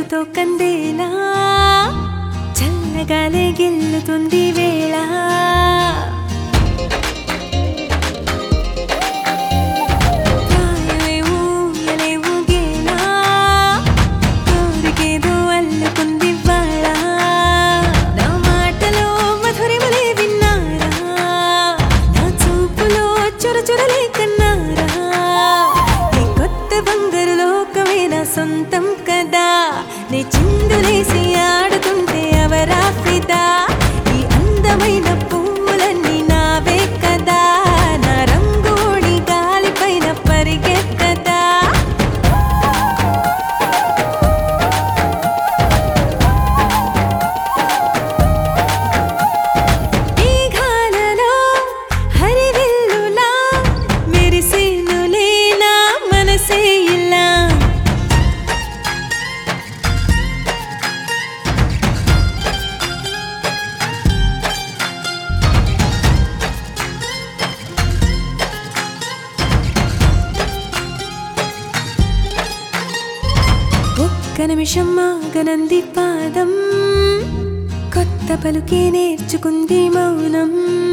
సొగసుతో కందేలా చల్లగాలే గెల్లుతుంది వేళ రాయలేవు, ఎలేవు గేలా, కోరికేదో అల్లుకుంది వాళ్ళ. నా మాటలో మధురిమలే విన్నారా నా చూపులో చురచురలే కన్నారా ఈ కొత్త బంగారు లోకమే నా సొంతం కదా నీ చిందులేసి ఆడుతుంటే అవరా ఫిదా ఈ అందమైన పువ్వులన్నీ నావే కదా నా రంగోడి గాలిపైన పరిగెత్తదా మేఘాలలో హరివిల్లులా మెరిసేనులే నా మనసే ఇలా ఒక్క నిమిషం ఆగనంది పాదం కొత్త పలుకే నేర్చుకుంది మౌనం